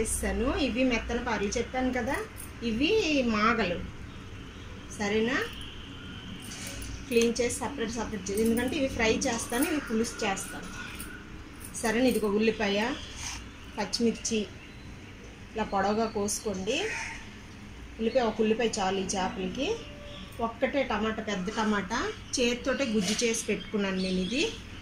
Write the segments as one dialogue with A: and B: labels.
A: వేస్తాను ఇవి మెత్తన పార్లు చెప్పాను కదా ఇవి మాగలు సరేనా క్లీన్ చేసి సపరేట్ సపరేట్ చేసి ఎందుకంటే ఇవి ఫ్రై చేస్తాను ఇవి పులుసు చేస్తాను సరేనా ఇదిగో ఉల్లిపాయ పచ్చిమిర్చి ఇలా పొడవుగా కోసుకోండి ఉల్లిపాయ ఒక ఉల్లిపాయ చాలు ఈ చేపలకి ఒక్కటే టమాటా పెద్ద టమాటా చేతితోటే గుజ్జు చేసి పెట్టుకున్నాను నేను ఇది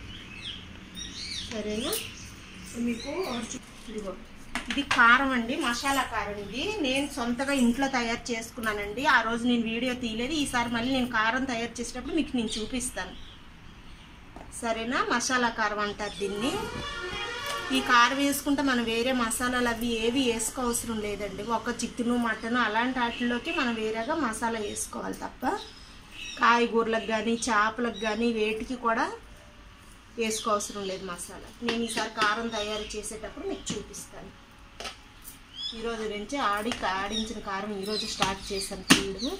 A: సరేనా మీకు ఇదిగో ఇది కారం అండి మసాలా కారం ఇది నేను సొంతగా ఇంట్లో తయారు చేసుకున్నానండి ఆ రోజు నేను వీడియో తీయలేదు ఈసారి మళ్ళీ నేను కారం తయారు చేసేటప్పుడు మీకు నేను చూపిస్తాను సరేనా మసాలా కారం అంటారు దీన్ని ఈ కారం వేసుకుంటే మనం వేరే మసాలాలు అవి ఏవి వేసుకోవసరం లేదండి ఒక చికెను మటను అలాంటి వాటిలోకి మనం వేరేగా మసాలా వేసుకోవాలి తప్ప కాయగూరలకు కానీ చేపలకు కానీ వేటికి కూడా వేసుకోవసరం లేదు మసాలా నేను ఈసారి కారం తయారు చేసేటప్పుడు మీకు చూపిస్తాను ఈరోజు నుంచి ఆడి ఆడించిన కారం ఈరోజు స్టార్ట్ చేశాను తీయడం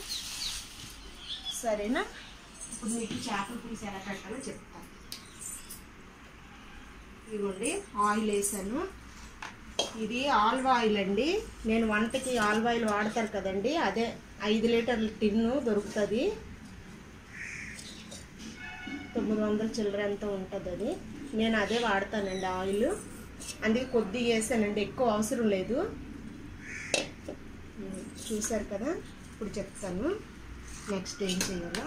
A: సరేనా ఇప్పుడు మీకు చేపల పులుసు ఎలా పెట్టాలో చెప్తాను ఇదిగోండి ఆయిల్ వేసాను ఇది ఆల్వ ఆయిల్ అండి నేను వంటకి ఆల్వ ఆయిల్ వాడతారు కదండి అదే ఐదు లీటర్ల టిన్ను దొరుకుతుంది తొమ్మిది వందల చిల్లర ఎంత ఉంటుంది అది నేను అదే వాడతానండి ఆయిల్ అందుకే కొద్దిగా వేసానండి ఎక్కువ అవసరం లేదు ఉమ్, చూసారు కదా ఇప్పుడు చెప్తాను నెక్స్ట్ ఏం చేయాలో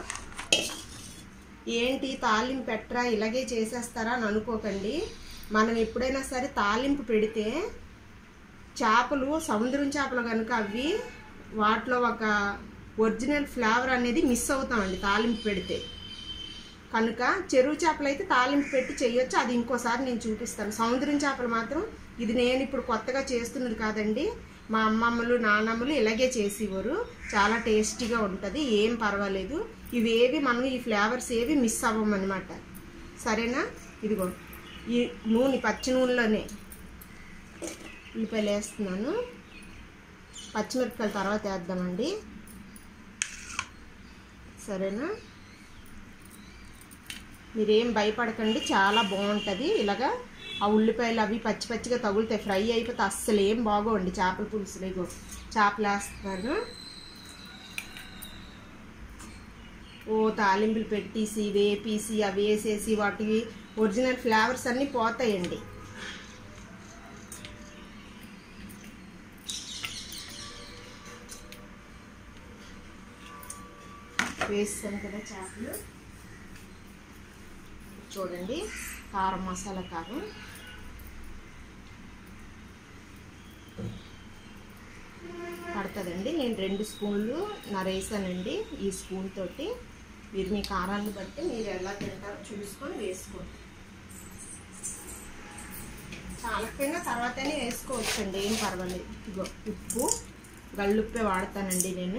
A: ఏంటి తాలింపు పెట్టరా ఇలాగే చేసేస్తారా అని అనుకోకండి మనం ఎప్పుడైనా సరే తాలింపు పెడితే చేపలు సముద్రం చేపలు కనుక అవి వాటిలో ఒక ఒరిజినల్ ఫ్లేవర్ అనేది మిస్ అవుతామండి తాలింపు పెడితే కనుక చెరువు చేపలు అయితే తాలింపు పెట్టి చేయొచ్చు అది ఇంకోసారి నేను చూపిస్తాను సముద్రం చేపలు మాత్రం ఇది నేను ఇప్పుడు కొత్తగా చేస్తున్నది కాదండి మా అమ్మమ్మలు నాన్నమ్మలు ఇలాగే చేసేవారు చాలా టేస్టీగా ఉంటుంది ఏం పర్వాలేదు ఇవి ఏవి మనం ఈ ఫ్లేవర్స్ ఏవి మిస్ అవ్వమన్నమాట సరేనా ఇదిగో ఈ నూనె పచ్చి నూనెలోనే ఉల్లిపాయలు వేస్తున్నాను పచ్చిమిరపకాయలు తర్వాత వేద్దామండి సరేనా మీరేం భయపడకండి చాలా బాగుంటుంది ఇలాగా ఆ ఉల్లిపాయలు అవి పచ్చి పచ్చిగా తగులుతాయి ఫ్రై అయిపోతే అస్సలు ఏం బాగోండి చేపల పులుసులు ఇగో చేపలు వేస్తున్నాను ఓ తాలింపులు పెట్టేసి వేపేసి అవి వేసేసి వాటికి ఒరిజినల్ ఫ్లేవర్స్ అన్నీ పోతాయండి వేస్తాను కదా చేపలు చూడండి కారం మసాలా కారం పడుతుందండి నేను రెండు స్పూన్లు నరేసానండి ఈ స్పూన్ తోటి మీరు మీ కారాన్ని బట్టి మీరు ఎలా తింటారో చూసుకొని వేసుకోండి చాలకపోయినా తర్వాతనే వేసుకోవచ్చండి ఏం పర్వాలేదు ఇగో ఉప్పు గళ్ళుప్పే వాడతానండి నేను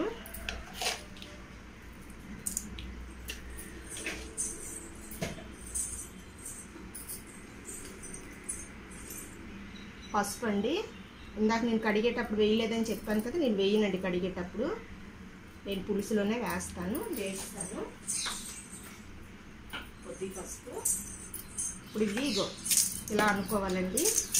A: పసుపు అండి ఇందాక నేను కడిగేటప్పుడు వేయలేదని చెప్పాను కదా నేను వేయనండి కడిగేటప్పుడు నేను పులుసులోనే వేస్తాను వేస్తాను కొద్ది పసుపు ఇప్పుడు ఇవి ఇగో ఇలా అనుకోవాలండి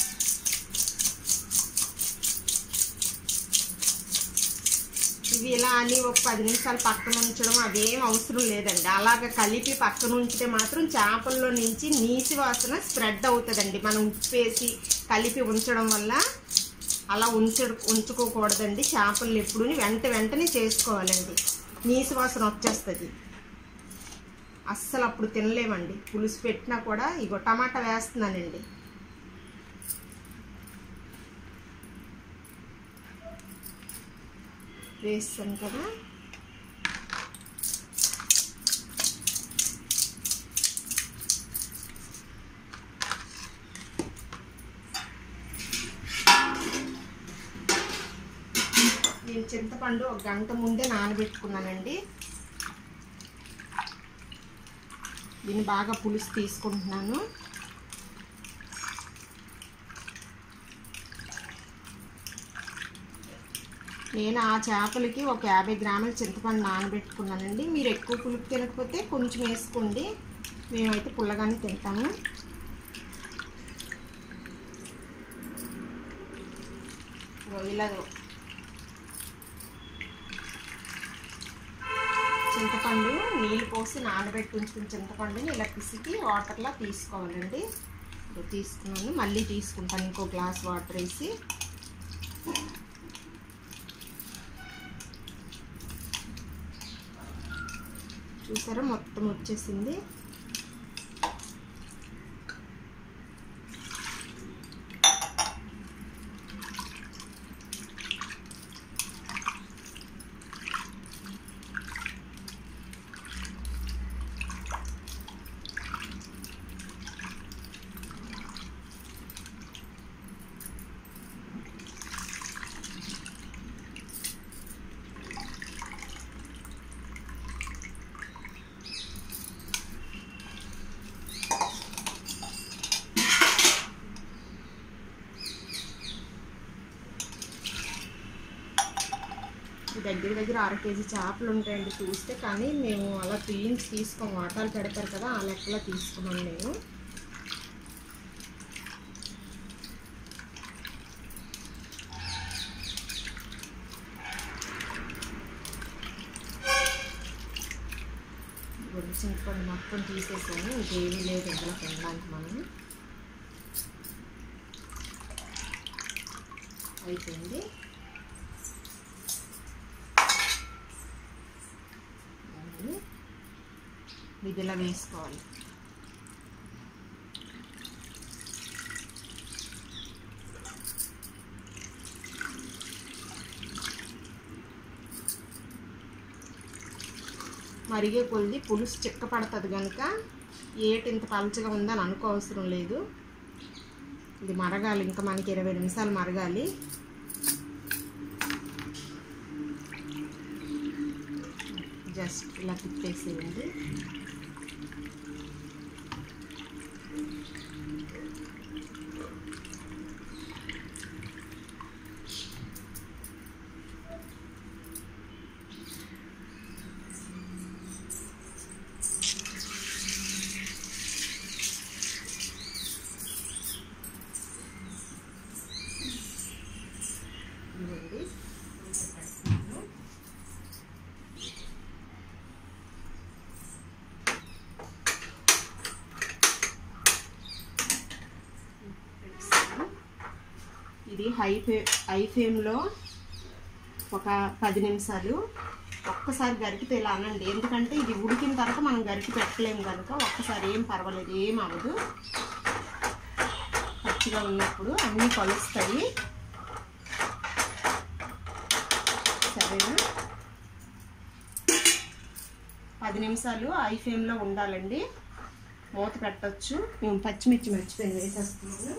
A: ఇవి ఇలా అని ఒక పది నిమిషాలు పక్కన ఉంచడం అదేం అవసరం లేదండి అలాగ కలిపి పక్కన ఉంచితే మాత్రం చేపల్లో నుంచి నీసి వాసన స్ప్రెడ్ అవుతుందండి మనం ఉప్పు వేసి కలిపి ఉంచడం వల్ల అలా ఉంచ ఉంచుకోకూడదండి చేపలు ఎప్పుడు వెంట వెంటనే చేసుకోవాలండి నీసి వాసన వచ్చేస్తుంది అస్సలు అప్పుడు తినలేమండి పులుసు పెట్టినా కూడా ఇగో టమాటా వేస్తున్నానండి వేస్తాను కదా నేను చింతపండు ఒక గంట ముందే నానబెట్టుకున్నానండి దీన్ని బాగా పులుసు తీసుకుంటున్నాను నేను ఆ చేపలకి ఒక యాభై గ్రాముల చింతపండు నానబెట్టుకున్నానండి మీరు ఎక్కువ పులుపు తినకపోతే కొంచెం వేసుకోండి మేమైతే పుల్లగానే తింటాము ఇదిగో ఇలా చింతపండు నీళ్ళు పోసి నానబెట్టి ఉంచుకున్న చింతపండుని ఇలా పిసికి వాటర్లో తీసుకోవాలండి ఇదిగో తీసుకున్నాను మళ్ళీ తీసుకుంటాను ఇంకో గ్లాస్ వాటర్ వేసి చూసారా మొత్తం వచ్చేసింది దగ్గర దగ్గర అర కేజీ చేపలు ఉంటాయండి చూస్తే కానీ మేము అలా తీయించి తీసుకోం వాటాలు పెడతారు కదా ఆ లెక్కలో తీసుకున్నాను నేను గొడ్డు చింతపండు మొత్తం తీసేసాను ఇంకేమీ లేదు ఇందులో తినడానికి మనం అయిపోయింది ఇది ఇలా వేసుకోవాలి మరిగే కొద్ది పులుసు చిక్క పడుతుంది కనుక ఏటి ఇంత పలచగా ఉందని అనుకోవసరం లేదు ఇది మరగాలి ఇంకా మనకి ఇరవై నిమిషాలు మరగాలి జస్ట్ ఇలా తిప్పేసేయండి ఇదిగోండి పెడుతున్నాను. పెట్టేస్తాను. ఇది హై ఫ్లే హై ఫ్లేమ్లో ఒక పది నిమిషాలు ఒక్కసారి గరికితే ఇలా అనండి ఎందుకంటే ఇది ఉడికిన తర్వాత మనం గరికి పెట్టలేము కనుక ఒక్కసారి ఏం పర్వాలేదు ఏం అవ్వదు పచ్చిగా ఉన్నప్పుడు అన్నీ కలుస్తాయి సరేనా పది నిమిషాలు హై ఫ్లేమ్లో ఉండాలండి మూత పెట్టచ్చు మేము పచ్చిమిర్చి మర్చిపోయి వేసేస్తున్నాను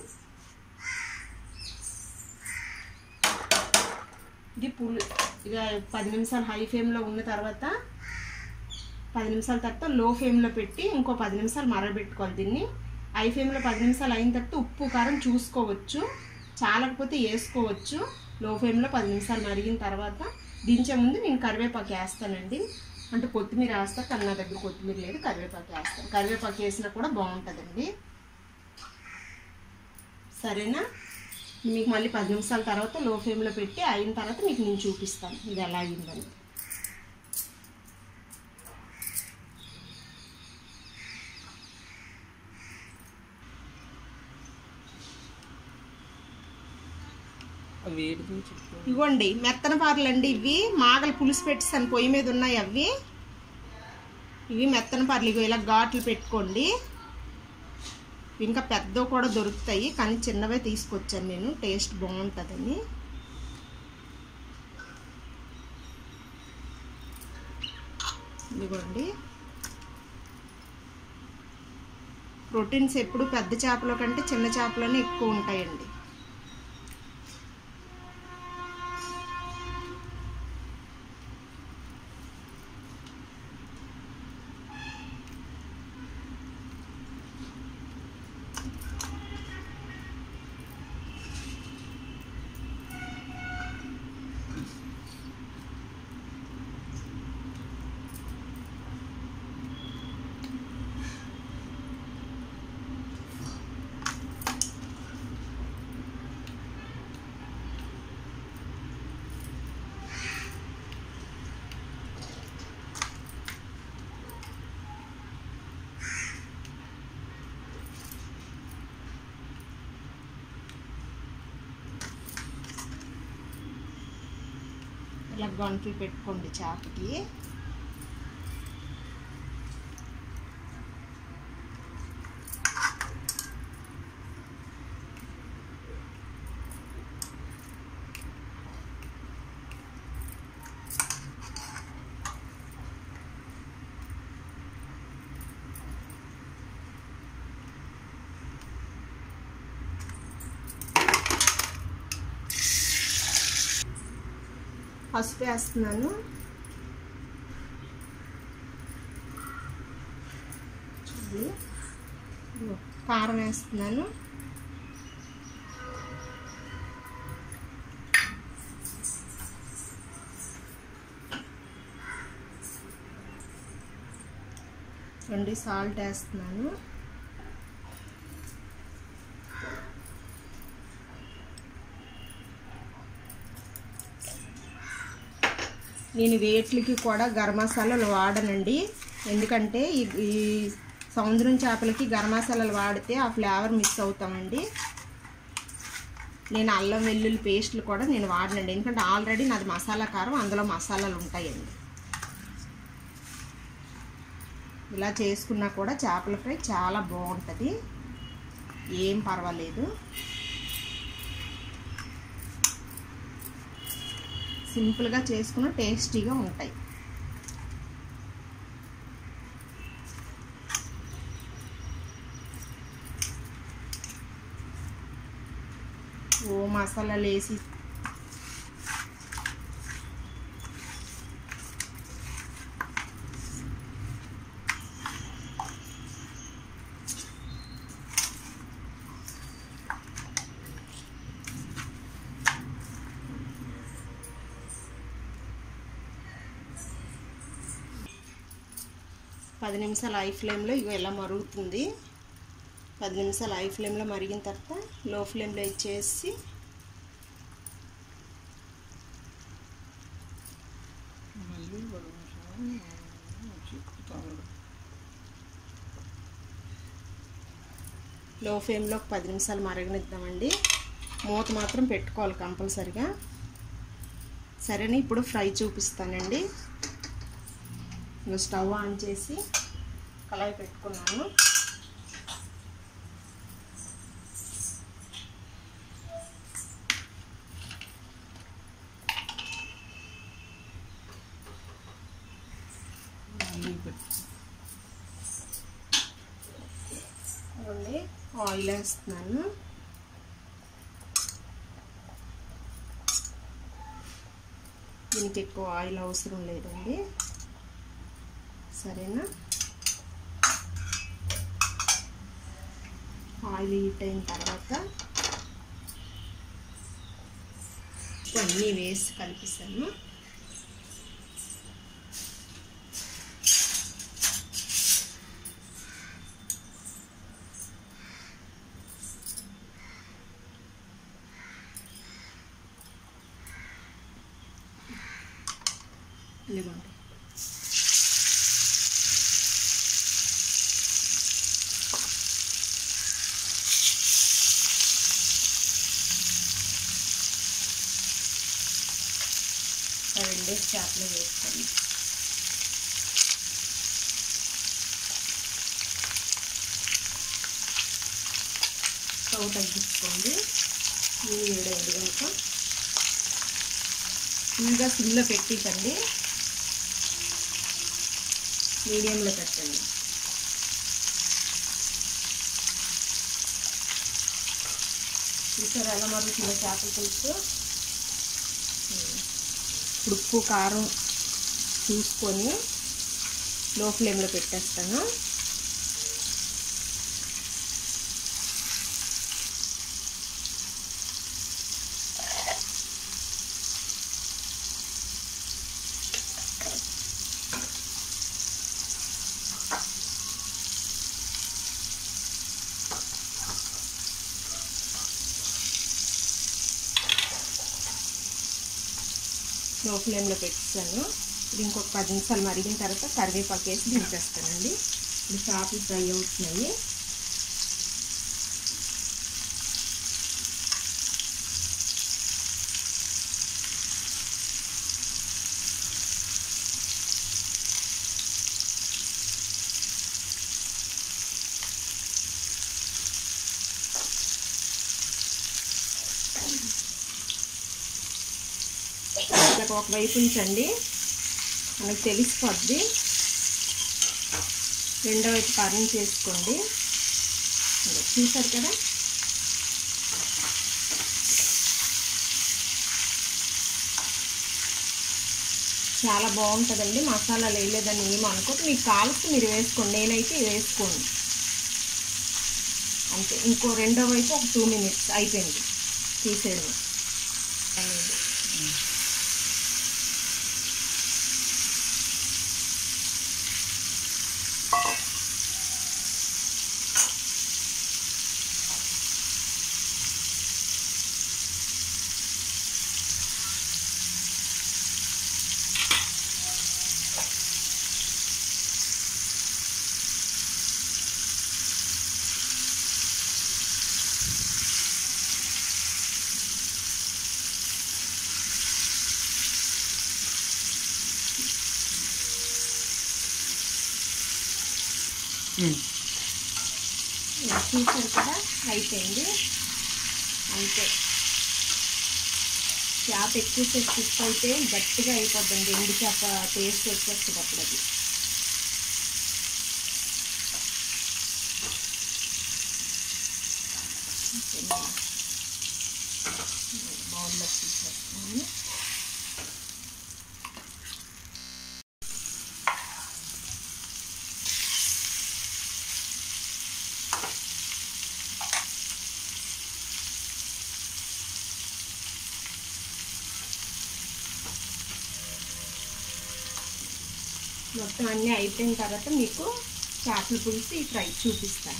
A: ఇది పులు ఇక పది నిమిషాలు హై ఫ్లేమ్లో ఉన్న తర్వాత పది నిమిషాల తర్వాత లో ఫ్లేమ్లో పెట్టి ఇంకో పది నిమిషాలు మరగబెట్టుకోవాలి దీన్ని హై ఫ్లేమ్లో పది నిమిషాలు అయిన తర్వాత ఉప్పు కారం చూసుకోవచ్చు చాలకపోతే వేసుకోవచ్చు లో ఫ్లేమ్లో పది నిమిషాలు మరిగిన తర్వాత దించే ముందు నేను కరివేపాకు వేస్తానండి అంటే కొత్తిమీర వేస్తా కానీ నా దగ్గర కొత్తిమీర లేదు కరివేపాకు వేస్తాను కరివేపాకు వేసినా కూడా బాగుంటుందండి సరేనా మీకు మళ్ళీ పది నిమిషాల తర్వాత లో ఫ్లేమ్లో పెట్టి అయిన తర్వాత మీకు నేను చూపిస్తాను ఇది ఎలా అయిందని
B: వేడిది చెప్పు
A: ఇవ్వండి మెత్తన పారలు అండి ఇవి మాగలు పులుసు పెట్టేసాను పొయ్యి మీద ఉన్నాయి అవి ఇవి మెత్తన పారలు ఇగో ఇలా ఘాట్లు పెట్టుకోండి ఇంకా పెద్ద కూడా దొరుకుతాయి కానీ చిన్నవే తీసుకొచ్చాను నేను టేస్ట్ బాగుంటుందని ఇదిగోండి ప్రోటీన్స్ ఎప్పుడు పెద్ద చేపల కంటే చిన్న చేపలోనే ఎక్కువ ఉంటాయండి ఇలా గంటలు పెట్టుకోండి చేపకి పసుపు వేస్తున్నాను చూడండి. ఇదిగో కారం వేస్తున్నాను రెండు సాల్ట్ వేస్తున్నాను నేను వేట్లకి కూడా గరం మసాలాలు వాడనండి ఎందుకంటే ఈ ఈ సముద్రం చేపలకి గరం మసాలాలు వాడితే ఆ ఫ్లేవర్ మిస్ అవుతామండి నేను అల్లం వెల్లుల్లి పేస్ట్లు కూడా నేను వాడనండి ఎందుకంటే ఆల్రెడీ నాది మసాలా కారం అందులో మసాలాలు ఉంటాయండి ఇలా చేసుకున్నా కూడా చేపల ఫ్రై చాలా బాగుంటుంది ఏం పర్వాలేదు సింపుల్గా చేసుకున్న టేస్టీగా ఉంటాయి ఓ మసాలాలు వేసి పది నిమిషాలు హై ఫ్లేమ్లో ఇగో ఇలా మరుగుతుంది పది నిమిషాలు హై ఫ్లేమ్లో మరిగిన తర్వాత లో ఫ్లేమ్లో ఇచ్చేసి లో ఫ్లేమ్లో ఒక పది నిమిషాలు మరగనిద్దామండి మూత మాత్రం పెట్టుకోవాలి కంపల్సరిగా సరేనా ఇప్పుడు ఫ్రై చూపిస్తానండి ఇంకా స్టవ్ ఆన్ చేసి కళాయి పెట్టుకున్నాను ఓన్లీ ఆయిల్ వేస్తున్నాను దీనికి ఎక్కువ ఆయిల్ అవసరం లేదండి సరేనా ఆయిల్ హీట్ అయిన తర్వాత అన్నీ వేసి కలిపిస్తాను ఇదిగోండి రెండు చేపలు వేసుకోండి స్టవ్ తగ్గించుకోండి నీళ్ళు వేడైంది కనుక ఇంకా సిమ్లో పెట్టించండి మీడియంలో పెట్టండి చూసారు ఎలా మరుగుతుందో చేపల పులుసు ఇప్పుడు ఉప్పు కారం చూసుకొని లో ఫ్లేమ్లో పెట్టేస్తాను లో ఫ్లేమ్లో పెట్టేసాను ఇప్పుడు ఇంకొక పది నిమిషాలు మరిగిన తర్వాత కరివేపాకు వేసి దించేస్తానండి ఇప్పుడు చేపలు ఫ్రై అవుతున్నాయి ఇలాగ ఒక వైపు ఉంచండి మనకు తెలిసిపోద్ది రెండో వైపు టర్న్ చేసుకోండి ఇదిగో చూసారు కదా చాలా బాగుంటుందండి మసాలా వేయలేదని ఏమి అనుకోదు మీకు కావాల్సి మీరు వేసుకోండి నేనైతే ఇది వేసుకోండి అంతే ఇంకో రెండో వైపు ఒక టూ మినిట్స్ అయిపోయింది తీసేయడం అనేది ఇలా చూసారు కదా అయిపోయింది అంతే చేప ఎక్కువసేపు కుక్ అయితే గట్టిగా అయిపోద్దండి ఎండు చేప టేస్ట్ వచ్చేస్తుంది అప్పుడు అది బౌల్లో తీసేస్తాను మొత్తం అన్నీ అయిపోయిన తర్వాత మీకు చేపల పులుసు ఈ ఫ్రై చూపిస్తాను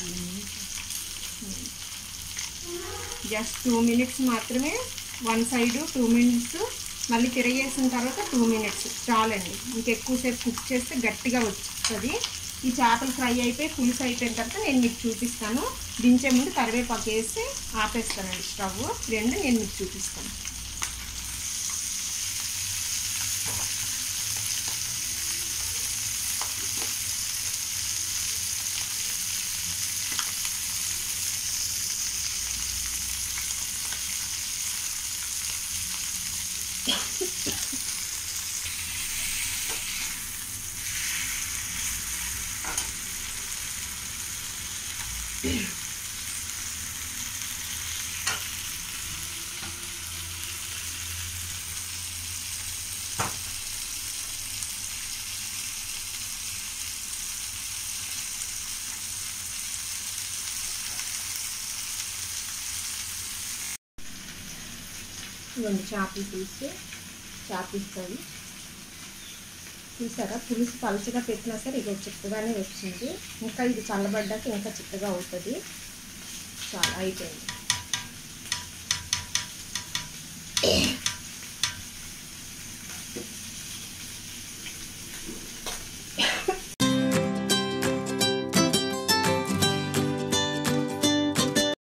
A: జస్ట్ టూ మినిట్స్ మాత్రమే వన్ సైడ్ టూ మినిట్స్ మళ్ళీ తిరగేసిన తర్వాత టూ మినిట్స్ చాలండి ఇంకెక్కువసేపు కుక్ చేస్తే గట్టిగా వస్తుంది ఈ చేపలు ఫ్రై అయిపోయి పులుసు అయిపోయిన తర్వాత నేను మీకు చూపిస్తాను దించే ముందు కరివేపాకు వేసి ఆపేస్తానండి స్టవ్ రెండు నేను మీకు చూపిస్తాను ఇవ్వండి చేపలు పులుసు చేపిస్తుంది చూసారా పులుసు పలుచగా పెట్టినా సరే ఇక చిక్కగానే వచ్చింది ఇంకా ఇది చల్లబడ్డాక ఇంకా చిక్కగా అవుతుంది చాలా అయిపోయింది